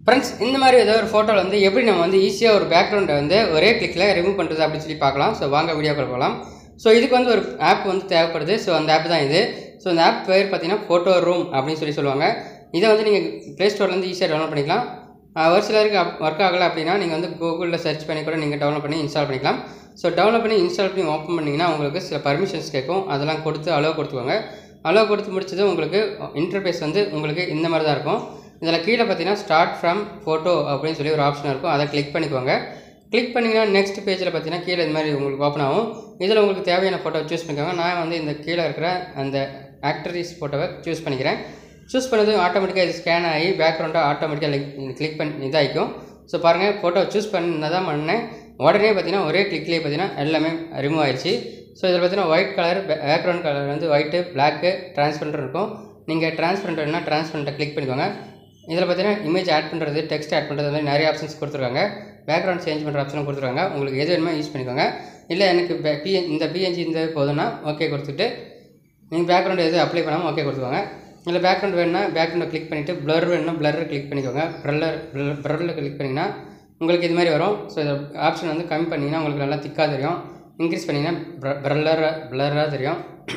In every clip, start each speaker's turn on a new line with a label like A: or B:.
A: friends இந்த மாதிரி ஏதோ ஒரு ஃபோட்டோவில் வந்து எப்படி நம்ம வந்து ஈஸியாக ஒரு பேக்ரவுண்டை வந்து ஒரே கிளிக்கில் ரிமூவ் பண்ணுறது அப்படின்னு சொல்லி பார்க்கலாம் ஸோ வாங்க வீடியோக்கள் போகலாம் ஸோ இதுக்கு வந்து ஒரு ஆப் வந்து தேவைப்படுது ஸோ அந்த ஆப் தான் இது ஸோ அந்த ஆப் பேர் பார்த்தீங்கன்னா ஃபோட்டோ ரூம் அப்படின்னு சொல்லி சொல்லுவாங்க இதை வந்து நீங்கள் ப்ளே ஸ்டோர்லேருந்து ஈஸியாக டவுன்லோட் பண்ணிக்கலாம் ஆஹ் ஒரு சிலருக்கு ஒர்க் ஆகலை அப்படின்னா நீங்கள் வந்து கூகுளில் சர்ச் பண்ணி கூட நீங்கள் டவுன்லோட் பண்ணி இன்ஸ்டால் பண்ணிக்கலாம் ஸோ டவுன்லோட் பண்ணி இன்ஸ்டால் பண்ணி ஓப்பன் பண்ணிங்கன்னா உங்களுக்கு சில பர்மிஷன்ஸ் கேட்கும் அதெல்லாம் கொடுத்து அலோவ் கொடுத்துக்கோங்க அலோவ் கொடுத்து முடிச்சது உங்களுக்கு இன்டர்ஃபேஸ் வந்து உங்களுக்கு இந்த மாதிரி தான் இருக்கும் இதில் கீழே பார்த்தீங்கன்னா ஸ்டார்ட் ஃப்ரம் ஃபோட்டோ அப்படின்னு சொல்லி ஒரு ஆப்ஷன் இருக்கும் அதை கிளிக் பண்ணிக்கோங்க கிளிக் பண்ணிங்கன்னா நெக்ஸ்ட் பேஜில் பார்த்தீங்கன்னா கீழே இந்த மாதிரி உங்களுக்கு ஓப்பன் ஆகும் இதில் உங்களுக்கு தேவையான ஃபோட்டோ சூஸ் பண்ணிக்கோங்க நான் வந்து இந்த கீழே இருக்கிற அந்த ஆக்டரிஸ் ஃபோட்டோவை சூஸ் பண்ணிக்கிறேன் சூஸ் பண்ணது ஆட்டோமேட்டிக்காக இது ஸ்கேன் ஆகி பேக்ரவுண்டாக ஆட்டோமேட்டிக்காக கிளிக் பண்ணி இதாகிக்கும் ஸோ பாருங்கள் ஃபோட்டோ சூஸ் பண்ணதான் பண்ணேன் உடனே பார்த்தீங்கன்னா ஒரே கிளிக்லேயே பார்த்தீங்கன்னா எல்லாமே ரிமூவ் ஆயிடுச்சு ஸோ இதில் பார்த்தீங்கன்னா ஒயிட் கலர் பேக்ரவுண்ட் கலர் வந்து ஒயிட்டு பிளாக்கு டிரான்ஸ்பரண்ட் இருக்கும் நீங்கள் டிரான்ஸ்பரண்ட் வேணுன்னா டிரான்ஸ்பரண்ட்டை கிளிக் பண்ணிக்கோங்க இதில் பார்த்தீங்கன்னா இமேஜ் ஆட் பண்ணுறது டெக்ஸ்ட் ஆட் பண்ணுறது மாதிரி நிறைய ஆப்ஷன்ஸ் கொடுத்துருக்காங்க பேக்ரவுண்ட் சேஞ்ச் பண்ணுற ஆப்ஷனும் கொடுத்துருக்காங்க உங்களுக்கு எது வேணுமோ யூஸ் பண்ணிக்கோங்க இல்லை எனக்கு பி இந்த பிஎன்ஜி இந்த போதும்னா ஓகே கொடுத்துட்டு நீங்கள் பேக்ரவுண்ட் எது அப்ளை பண்ணாமல் ஓகே கொடுத்துக்கோங்க இல்லை பேக்ரவுண்ட் வேணும்னா பேக்ரவுண்டை கிளிக் பண்ணிவிட்டு ப்ளர் வேணும்னா ப்ளர் கிளிக் பண்ணிக்கோங்க ப்ரல்லர் ப்ரல்லில் கிளிக் பண்ணிங்கன்னா உங்களுக்கு இது மாதிரி வரும் ஸோ இந்த ஆப்ஷன் வந்து கம்மி பண்ணிங்கன்னா உங்களுக்கு நல்லா திக்காக தெரியும் இன்க்ரீஸ் பண்ணிங்கன்னா ப்ரல்லராக ப்ளராக தெரியும்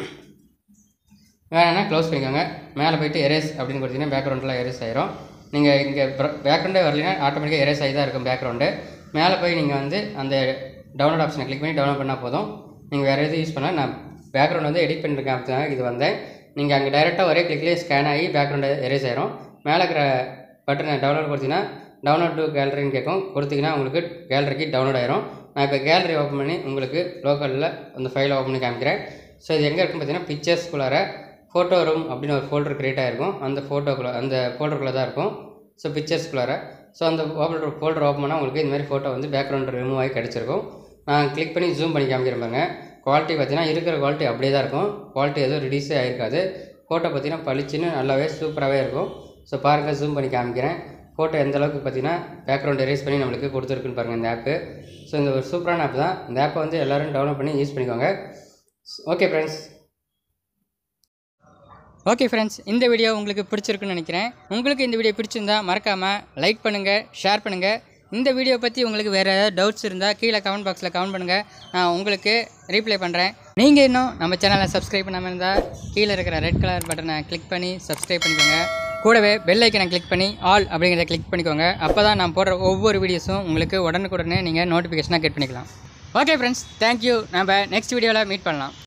A: வேணும்னா க்ளோஸ் பண்ணிக்கோங்க மேலே போயிட்டு எரேஸ் அப்படின்னு கொடுத்தீங்கன்னா பேக்ரவுண்டில் எரேஸ் ஆயிரும் நீங்கள் இங்கே பேக்ரவுண்டே வரலைன்னா ஆட்டோமேட்டிக்காக எரேஸ் ஆகி தான் இருக்கும் பேக்ரவுண்டு மேலே போய் நீங்கள் வந்து அந்த டவுன்லோட் ஆப்ஷனை கிளிக் பண்ணி டவுன்லோட் பண்ணால் போதும் நீங்கள் வேறு எதுவும் யூஸ் பண்ணலாம் நான் பேக்ரவுண்ட் வந்து எடிட் பண்ணிருக்கேன் அப்படின்னா இது வந்தேன் நீங்கள் அங்கே டைரெக்டாக ஒரே கிளிக்லேயே ஸ்கேன் ஆகி பேக்ரவுண்டு எரேஸ் ஆயிரும் மேலே இருக்கிற பட்டனை டவுன்லோட் கொடுத்தீங்கன்னா டவுன்லோட் டு கேலரின்னு கேட்கும் கொடுத்தீங்கன்னா உங்களுக்கு கேலரிக்கு டவுன்லோட் ஆயிரும் நான் இப்போ கேலரி ஓப்பன் பண்ணி உங்களுக்கு லோக்கலில் அந்த ஃபைலை ஓப்பன் பண்ணி காமிக்கிறேன் ஸோ இது எங்கே இருக்குன்னு பார்த்தீங்கன்னா பிக்சர்ஸ்குள்ளார ஃபோட்டோ ரூம் அப்படின்னு ஒரு ஃபோல்டர் க்ரியேட் ஆகிருக்கும் அந்த ஃபோட்டோக்குள்ளே அந்த ஃபோல்டருக்குள்ளே தான் இருக்கும் ஸோ பிக்சர்ஸ்குள்ளார ஸோ அந்த ஓப்பன் ஃபோல்டர் ஓப்பன் பண்ணால் உங்களுக்கு இந்த மாதிரி ஃபோட்டோ வந்து பேக்ரவுண்ட் ரிமூவ் ஆகி கிடச்சிருக்கும் நான் கிளிக் பண்ணி ஜூம் பண்ணி காமிக்கிறேன் பாருங்க குவாலிட்டி பார்த்தீங்கன்னா இருக்கிற குவாலிட்டி அப்படியே தான் இருக்கும் குவாலிட்டி எதுவும் ரிடியூஸே ஆகிருக்காது ஃபோட்டோ பார்த்தீங்கன்னா பளிச்சுன்னு நல்லாவே சூப்பராகவே இருக்கும் ஸோ பாருங்கள் ஜூம் பண்ணி காமிக்கிறேன் ஃபோட்டோ எந்த அளவுக்கு பார்த்தீங்கன்னா பேக்ரவுண்ட் எரேஸ் பண்ணி நம்மளுக்கு கொடுத்துருக்குன்னு பாருங்கள் இந்த ஆப்பு ஸோ இந்த ஒரு சூப்பரான ஆப் தான் இந்த ஆப்பை வந்து எல்லோரும் டவுன்லோட் பண்ணி யூஸ் பண்ணிக்கோங்க ஓகே ஃப்ரெண்ட்ஸ் ஓகே ஃப்ரெண்ட்ஸ் இந்த வீடியோ உங்களுக்கு பிடிச்சிருக்குன்னு நினைக்கிறேன் உங்களுக்கு இந்த வீடியோ பிடிச்சிருந்தா மறக்காமல் லைக் பண்ணுங்கள் ஷேர் பண்ணுங்கள் இந்த வீடியோ பற்றி உங்களுக்கு வேறு ஏதாவது டவுட்ஸ் இருந்தால் கீழே கமெண்ட் பாக்ஸில் கமெண்ட் பண்ணுங்கள் நான் உங்களுக்கு ரீப்ளை பண்ணுறேன் நீங்கள் இன்னும் நம்ம சேனலை சப்ஸ்கிரைப் பண்ணாமல் இருந்தால் கீழே இருக்கிற ரெட் கலர் பட்டனை கிளிக் பண்ணி சப்ஸ்கிரைப் பண்ணிக்கோங்க கூடவே பெல் ஐக்கனை கிளிக் பண்ணி ஆல் அப்படிங்கிறத கிளிக் பண்ணிக்கோங்க அப்போ தான் நான் போடுற ஒவ்வொரு வீடியோஸும் உங்களுக்கு உடனுக்குடனே நீங்கள் நோட்டிஃபிகேஷனாக கெட் பண்ணிக்கலாம் ஓகே ஃப்ரெண்ட்ஸ் தேங்க்யூ நம்ம நெக்ஸ்ட் வீடியோவில் மீட் பண்ணலாம்